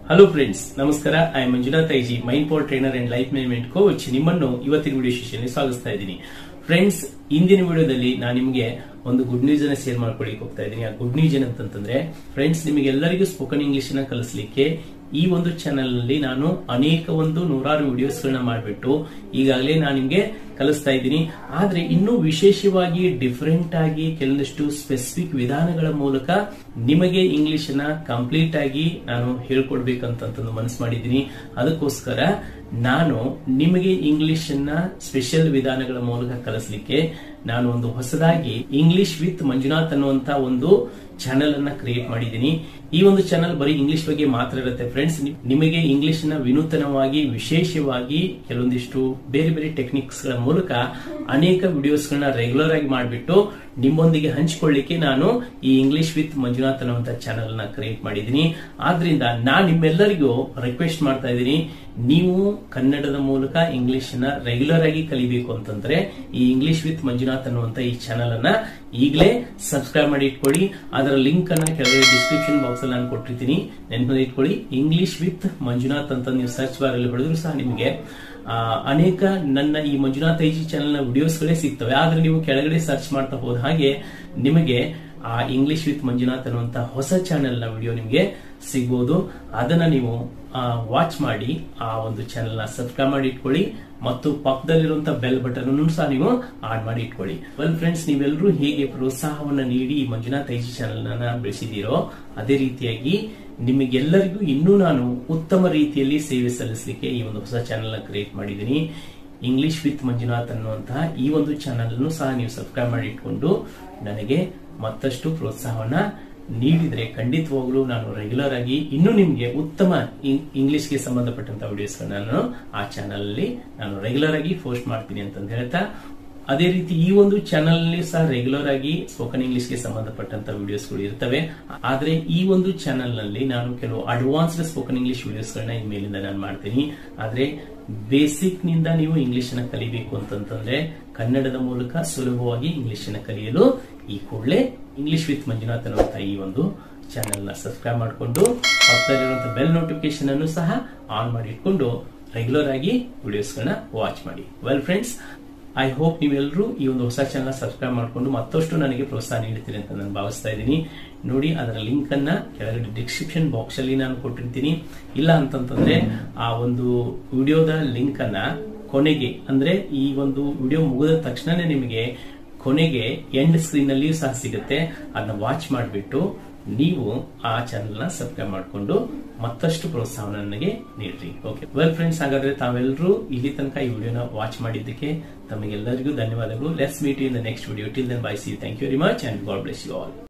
hello friends ನಮಸ್ಕಾರ I Manjunath IG mind power trainer and life management coach ನಿಮ್ಮನ್ನು ಇವತ್ತಿನ video session ಸ್ವಾಗತಿಸ್ತಾ ಇದ್ದೀನಿ friends ಇಂದಿನ ವಿಡಿಯೋದಲ್ಲಿ ನಾನು ನಿಮಗೆ ಒಂದು ಗುಡ್ ನ್ಯೂಸ್ ಅನ್ನ ಶೇರ್ ಮಾಡ್ಕೊಳ್ಳಿಕ್ಕೆ ಹೋಗ್ತಾ ಇದ್ದೀನಿ ಆ ಗುಡ್ ನ್ಯೂಸ್ ಏನಂತಂದ್ರೆ ಫ್ರೆಂಡ್ಸ್ ನಿಮಗೆಲ್ಲರಿಗೂ ಸ್ಪೋಕನ್ ಇಂಗ್ಲಿಷ್ ನ ಕಲಿಸ್ಲಿಕ್ಕೆ ಈ ಒಂದು ಚಾನೆಲ್ ನಲ್ಲಿ ನಾನು ಅನೇಕ ಒಂದು ನೂರಾರು ವಿಡಿಯೋಸ್ ಗಳನ್ನ ಮಾಡಿಬಿಟ್ಟು ಈಗಾಗಲೇ ನಾನು ನಿಮ್ಗೆ ಕಲಿಸ್ತಾ ಇದ್ದೀನಿ ಆದ್ರೆ ಇನ್ನೂ ವಿಶೇಷವಾಗಿ ಡಿಫರೆಂಟ್ ಆಗಿ ಕೆಲವೊಂದಿಷ್ಟು ಸ್ಪೆಸಿಫಿಕ್ ವಿಧಾನಗಳ ಮೂಲಕ ನಿಮಗೆ ಇಂಗ್ಲಿಷ್ ನ ಕಂಪ್ಲೀಟ್ ಆಗಿ ನಾನು ಹೇಳ್ಕೊಡ್ಬೇಕಂತಂದು ಮನಸ್ಸು ಮಾಡಿದ್ದೀನಿ ಅದಕ್ಕೋಸ್ಕರ ನಾನು ನಿಮಗೆ ಇಂಗ್ಲಿಷ್ ಅನ್ನ ಸ್ಪೆಷಲ್ ವಿಧಾನಗಳ ಮೂಲಕ ಕಲಿಸ್ಲಿಕ್ಕೆ ನಾನು ಒಂದು ಹೊಸದಾಗಿ ಇಂಗ್ಲಿಷ್ ವಿತ್ ಮಂಜುನಾಥ್ ಅನ್ನುವಂತ ಒಂದು ಚಾನೆಲ್ ಅನ್ನ ಕ್ರಿಯೇಟ್ ಮಾಡಿದ್ದೀನಿ ಈ ಒಂದು ಚಾನೆಲ್ ಬರೀ ಇಂಗ್ಲಿಷ್ ಬಗ್ಗೆ ಮಾತ್ರ ಇರುತ್ತೆ ಫ್ರೆಂಡ್ಸ್ ನಿಮಗೆ ಇಂಗ್ಲಿಷ್ ನ ವಿನೂತನವಾಗಿ ವಿಶೇಷವಾಗಿ ಕೆಲವೊಂದಿಷ್ಟು ಬೇರೆ ಬೇರೆ ಟೆಕ್ನಿಕ್ಸ್ ಗಳ ಮೂಲಕ ಅನೇಕ ವಿಡಿಯೋಸ್ ಗಳನ್ನ ರೆಗ್ಯುಲರ್ ಆಗಿ ಮಾಡಿಬಿಟ್ಟು ನಿಮ್ಮೊಂದಿಗೆ ಹಂಚಿಕೊಳ್ಳಿಕ್ಕೆ ನಾನು ಈ ಇಂಗ್ಲಿಷ್ ವಿತ್ ಮಂಜುನಾಥ್ ಅನ್ನುವಂತ ಚಾನೆಲ್ ನ ಕ್ರಿಯೇಟ್ ಮಾಡಿದ್ದೀನಿ ಆದ್ರಿಂದ ನಾನು ನಿಮ್ಮೆಲ್ಲರಿಗೂ ರಿಕ್ವೆಸ್ಟ್ ಮಾಡ್ತಾ ಇದ್ದೀನಿ ನೀವು ಕನ್ನಡದ ಮೂಲಕ ಇಂಗ್ಲಿಷ್ ನ ರೆಗ್ಯುಲರ್ ಆಗಿ ಕಲಿಬೇಕು ಅಂತಂದ್ರೆ ಈ ಇಂಗ್ಲಿಷ್ ವಿತ್ ಮಂಜುನಾಥ್ ಅನ್ನುವಂತ ಈ ಚಾನೆಲ್ ಅನ್ನ ಈಗಲೇ ಸಬ್ಸ್ಕ್ರೈಬ್ ಮಾಡಿ ಇಟ್ಕೊಳ್ಳಿ ಅದರ ಲಿಂಕ್ ಅನ್ನ ಕೆಳಗಡೆ ಡಿಸ್ಕ್ರಿಪ್ಷನ್ ಬಾಕ್ಸ್ ಅಲ್ಲಿ ನಾನು ಕೊಟ್ಟಿರ್ತೀನಿ ನೆನಪಲ್ಲಿ ಇಟ್ಕೊಳ್ಳಿ ಇಂಗ್ಲಿಷ್ ವಿತ್ ಮಂಜುನಾಥ್ ಅಂತ ನೀವು ಸರ್ಚ್ ಬಾರ್ ಅಲ್ಲಿ ಹೊಡೆದ್ರು ಸಹ ನಿಮಗೆ ಅನೇಕ ನನ್ನ ಈ ಮಂಜುನಾಥ್ ಐಜಿ ಚಾನೆಲ್ ನ ವಿಡಿಯೋಸ್ ಗಳೇ ಸಿಗ್ತವೆ ಆದ್ರೆ ನೀವು ಕೆಳಗಡೆ ಸರ್ಚ್ ಮಾಡ್ತಾ ಹೋದ ಹಾಗೆ ನಿಮಗೆ ಆ ಇಂಗ್ಲಿಷ್ ವಿತ್ ಮಂಜುನಾಥ್ ಅನ್ನುವಂತ ಹೊಸ ಚಾನೆಲ್ ನ ವಿಡಿಯೋ ನಿಮಗೆ ಸಿಗ್ಬೋದು ಅದನ್ನ ನೀವು ವಾಚ್ ಮಾಡಿ ಆ ಒಂದು ಚಾನೆಲ್ ನ ಸಬ್ಸ್ಕ್ರೈಬ್ ಮಾಡಿ ಇಟ್ಕೊಳ್ಳಿ ಮತ್ತು ಪಕ್ಕದಲ್ಲಿರುವಂತಹ ಬೆಲ್ ಬಟನ್ ಅನ್ನು ಸಹ ನೀವು ಆನ್ ಮಾಡಿ ಇಟ್ಕೊಳ್ಳಿ ವೆಲ್ ಫ್ರೆಂಡ್ಸ್ ನೀವೆಲ್ಲರೂ ಹೇಗೆ ಪ್ರೋತ್ಸಾಹವನ್ನ ನೀಡಿ ಈ ಮಂಜುನಾಥ್ ಐಜಿ ಚಾನೆಲ್ ನ ಬೆಳೆಸಿದ್ದೀರೋ ಅದೇ ರೀತಿಯಾಗಿ ನಿಮಗೆಲ್ಲರಿಗೂ ಇನ್ನೂ ನಾನು ಉತ್ತಮ ರೀತಿಯಲ್ಲಿ ಸೇವೆ ಸಲ್ಲಿಸಲಿಕ್ಕೆ ಈ ಒಂದು ಹೊಸ ಚಾನೆಲ್ ನ ಕ್ರಿಯೇಟ್ ಮಾಡಿದ್ದೀನಿ ಇಂಗ್ಲಿಷ್ ವಿತ್ ಮಂಜುನಾಥ್ ಅನ್ನುವಂತಹ ಈ ಒಂದು ಚಾನೆಲ್ ಅನ್ನು ಸಹ ನೀವು ಸಬ್ಸ್ಕ್ರೈಬ್ ಮಾಡಿ ಇಟ್ಕೊಂಡು ನನಗೆ ಮತ್ತಷ್ಟು ಪ್ರೋತ್ಸಾಹವನ್ನ ನೀಡಿದ್ರೆ ಖಂಡಿತವಾಗ್ಲೂ ನಾನು ರೆಗ್ಯುಲರ್ ಆಗಿ ಇನ್ನೂ ನಿಮ್ಗೆ ಉತ್ತಮ ಇಂಗ್ಲಿಷ್ಗೆ ಸಂಬಂಧಪಟ್ಟಂತ ವಿಡಿಯೋಸ್ ನಾನು ಆ ಚಾನಲ್ ಅಲ್ಲಿ ನಾನು ರೆಗ್ಯುಲರ್ ಆಗಿ ಪೋಸ್ಟ್ ಮಾಡ್ತೀನಿ ಅಂತ ಹೇಳ್ತಾ ಅದೇ ರೀತಿ ಈ ಒಂದು ಚಾನಲ್ ನಲ್ಲಿ ಸಹ ರೆಗ್ಯುಲರ್ ಆಗಿ ಸ್ಪೋಕನ್ ಇಂಗ್ಲಿಷ್ಗೆ ಸಂಬಂಧಪಟ್ಟಂತ ವಿಡಿಯೋಸ್ಗಳು ಇರ್ತವೆ ಆದ್ರೆ ಈ ಒಂದು ಚಾನಲ್ ನಲ್ಲಿ ನಾನು ಕೆಲವು ಅಡ್ವಾನ್ಸ್ಡ್ ಸ್ಪೋಕನ್ ಇಂಗ್ಲಿಷ್ ವಿಡಿಯೋಸ್ ಗಳನ್ನ ಇನ್ಮೇಲಿಂದ ನಾನು ಮಾಡ್ತೀನಿ ಆದ್ರೆ ಬೇಸಿಕ್ ನಿಂದ ನೀವು ಇಂಗ್ಲಿಷ್ ನ ಕಲಿಬೇಕು ಅಂತಂತಂದ್ರೆ ಕನ್ನಡದ ಮೂಲಕ ಸುಲಭವಾಗಿ ಇಂಗ್ಲಿಷ್ ನ ಕಲಿಯಲು ಈ ಕೂಡಲೇ ಇಂಗ್ಲಿಷ್ ವಿತ್ ಮಂಜುನಾಥ್ ಅನ್ನುವಂತ ಈ ಒಂದು ಚಾನೆಲ್ ನ ಸಬ್ಸ್ಕ್ರೈಬ್ ಮಾಡಿಕೊಂಡು ಪಕ್ಕದಲ್ಲಿರುವಂತಹ ಬೆಲ್ ನೋಟಿಫಿಕೇಶನ್ ಅನ್ನು ಸಹ ಆನ್ ಮಾಡಿ ಇಟ್ಕೊಂಡು ರೆಗ್ಯುಲರ್ ಆಗಿ ವಿಡಿಯೋಸ್ ಗಳನ್ನ ವಾಚ್ ಮಾಡಿ ವೆಲ್ ಫ್ರೆಂಡ್ಸ್ ಐ ಹೋಪ್ ನೀವೆಲ್ಲರೂ ಈ ಒಂದು ಹೊಸ ಚಾನಲ್ ಸಬ್ಸ್ಕ್ರೈಬ್ ಮಾಡಿಕೊಂಡು ಮತ್ತಷ್ಟು ನನಗೆ ಪ್ರೋತ್ಸಾಹ ನೀಡ್ತೀರಿ ಅಂತ ನಾನು ಭಾವಿಸ್ತಾ ಇದ್ದೀನಿ ನೋಡಿ ಅದರ ಲಿಂಕ್ ಅನ್ನ ಕೆಳಗಡೆ ಡಿಸ್ಕ್ರಿಪ್ಷನ್ ಬಾಕ್ಸ್ ಅಲ್ಲಿ ನಾನು ಕೊಟ್ಟಿರ್ತೀನಿ ಇಲ್ಲ ಅಂತಂತಂದ್ರೆ ಆ ಒಂದು ವಿಡಿಯೋದ ಲಿಂಕ್ ಅನ್ನ ಕೊನೆಗೆ ಅಂದ್ರೆ ಈ ಒಂದು ವಿಡಿಯೋ ಮುಗಿದ ತಕ್ಷಣನೇ ನಿಮಗೆ ಕೊನೆಗೆ ಎಂಡ್ ಸ್ಕ್ರೀನ್ ಅಲ್ಲಿಯೂ ಸಹ ಸಿಗುತ್ತೆ ಅದನ್ನ ವಾಚ್ ಮಾಡಿಬಿಟ್ಟು ನೀವು ಆ ಚಾನೆಲ್ ನ ಸಬ್ಸ್ಕ್ರೈಬ್ ಮಾಡಿಕೊಂಡು ಮತ್ತಷ್ಟು ಪ್ರೋತ್ಸಾಹ ನನಗೆ ನೀಡ್ರಿ ಓಕೆ ವೆಲ್ ಫ್ರೆಂಡ್ಸ್ ಹಾಗಾದ್ರೆ ತಾವೆಲ್ಲರೂ ಇಲ್ಲಿ ತನಕ ಈ ವಿಡಿಯೋನ ವಾಚ್ ಮಾಡಿದ್ದಕ್ಕೆ ತಮಗೆಲ್ಲರಿಗೂ ಧನ್ಯವಾದಗಳು let's meet in the next video till then bye see thank you very much and God bless you all